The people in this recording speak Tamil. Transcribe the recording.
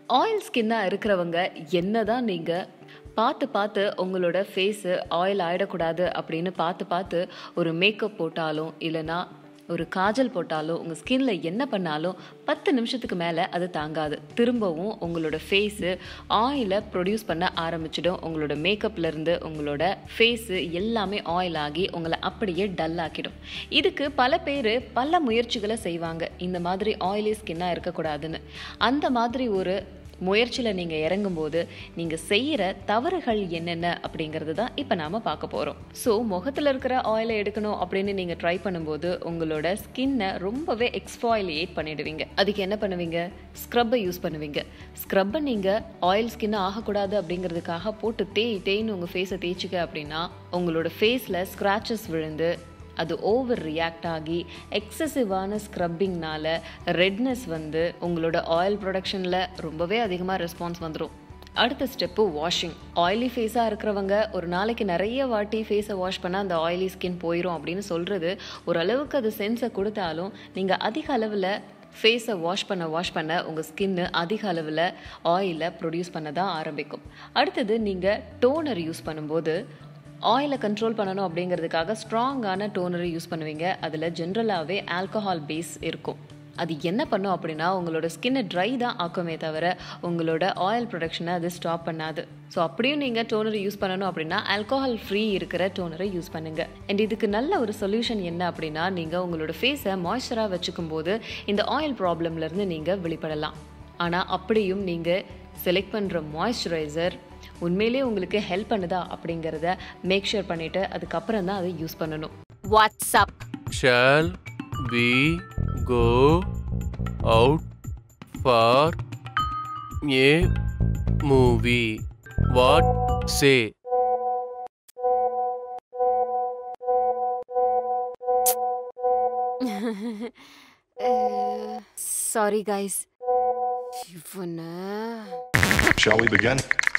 ஆயில் ஸ்கின்னாக இருக்கிறவங்க என்னதான் நீங்கள் பார்த்து பார்த்து உங்களோட ஃபேஸு ஆயில் ஆயிடக்கூடாது அப்படின்னு பார்த்து பார்த்து ஒரு மேக்கப் போட்டாலும் இல்லைனா ஒரு காஜல் போட்டாலும் உங்கள் ஸ்கின்ல என்ன பண்ணாலும் பத்து நிமிஷத்துக்கு மேலே அது தாங்காது திரும்பவும் உங்களோட ஃபேஸு ஆயிலை ப்ரொடியூஸ் பண்ண ஆரம்பிச்சிடும் உங்களோட மேக்கப்லேருந்து உங்களோட ஃபேஸு எல்லாமே ஆயில் ஆகி உங்களை அப்படியே டல் ஆக்கிடும் இதுக்கு பல பேர் பல முயற்சிகளை செய்வாங்க இந்த மாதிரி ஆயிலி ஸ்கின்னாக இருக்கக்கூடாதுன்னு அந்த மாதிரி ஒரு முயற்சியில் நீங்கள் இறங்கும்போது நீங்கள் செய்கிற தவறுகள் என்னென்ன அப்படிங்கிறது தான் இப்போ நாம் பார்க்க போகிறோம் ஸோ முகத்தில் இருக்கிற ஆயிலை எடுக்கணும் அப்படின்னு நீங்கள் ட்ரை பண்ணும்போது உங்களோட ஸ்கின்னை ரொம்பவே எக்ஸ்பாயிலியேட் பண்ணிடுவீங்க அதுக்கு என்ன பண்ணுவீங்க ஸ்க்ரப்பை யூஸ் பண்ணுவீங்க ஸ்க்ரப்பை நீங்கள் ஆயில் ஸ்கின் ஆகக்கூடாது அப்படிங்கிறதுக்காக போட்டு தேய் தேய்னு உங்கள் ஃபேஸை தேய்ச்சிக்க அப்படின்னா உங்களோட ஃபேஸில் ஸ்க்ராச்சஸ் விழுந்து அது ஓவர் ரியாக்ட் ஆகி எக்ஸசிவான ஸ்க்ரப்பிங்னால ரெட்னஸ் வந்து உங்களோட ஆயில் ப்ரொடக்ஷனில் ரொம்பவே அதிகமாக ரெஸ்பான்ஸ் வந்துடும் அடுத்த ஸ்டெப்பு வாஷிங் ஆயிலி ஃபேஸாக இருக்கிறவங்க ஒரு நாளைக்கு நிறைய வாட்டி ஃபேஸை வாஷ் பண்ணால் அந்த ஆயிலி ஸ்கின் போயிடும் அப்படின்னு சொல்கிறது ஓரளவுக்கு அது சென்ஸை கொடுத்தாலும் நீங்கள் அதிக அளவில் ஃபேஸை வாஷ் பண்ண வாஷ் பண்ண உங்கள் ஸ்கின்னு அதிக அளவில் ஆயிலை ப்ரொடியூஸ் பண்ண தான் ஆரம்பிக்கும் அடுத்தது நீங்கள் டோனர் யூஸ் பண்ணும்போது ஆயிலை கண்ட்ரோல் பண்ணணும் அப்படிங்கிறதுக்காக ஸ்ட்ராங்கான டோனரை யூஸ் பண்ணுவீங்க அதில் ஜென்ரலாகவே ஆல்கஹால் பேஸ் இருக்கும் அது என்ன பண்ணும் அப்படின்னா உங்களோட ஸ்கின்னை ட்ரை தான் ஆக்குமே தவிர உங்களோட ஆயில் ப்ரொடக்ஷனை அது ஸ்டாப் பண்ணாது ஸோ அப்படியும் நீங்கள் டோனரை யூஸ் பண்ணணும் அப்படின்னா ஆல்கோஹால் ஃப்ரீ இருக்கிற டோனரை யூஸ் பண்ணுங்க அண்ட் இதுக்கு நல்ல ஒரு சொல்யூஷன் என்ன அப்படின்னா நீங்கள் உங்களோட ஃபேஸை மாய்ஸ்சராக வச்சுக்கும் போது இந்த ஆயில் ப்ராப்ளம்லேருந்து நீங்கள் வெளிப்படலாம் ஆனால் அப்படியும் நீங்கள் செலக்ட் பண்ணுற மாய்ஸ்சரைசர் உண்மையிலே உங்களுக்கு ஹெல்ப் பண்ணுதா அப்படிங்கிறத மேக் ஷூர் பண்ணிவிட்டு அதுக்கப்புறம் தான் அதை யூஸ் பண்ணணும் WhatsApp Shall we go out for a movie? What say? Sorry guys இவனை Shall we begin?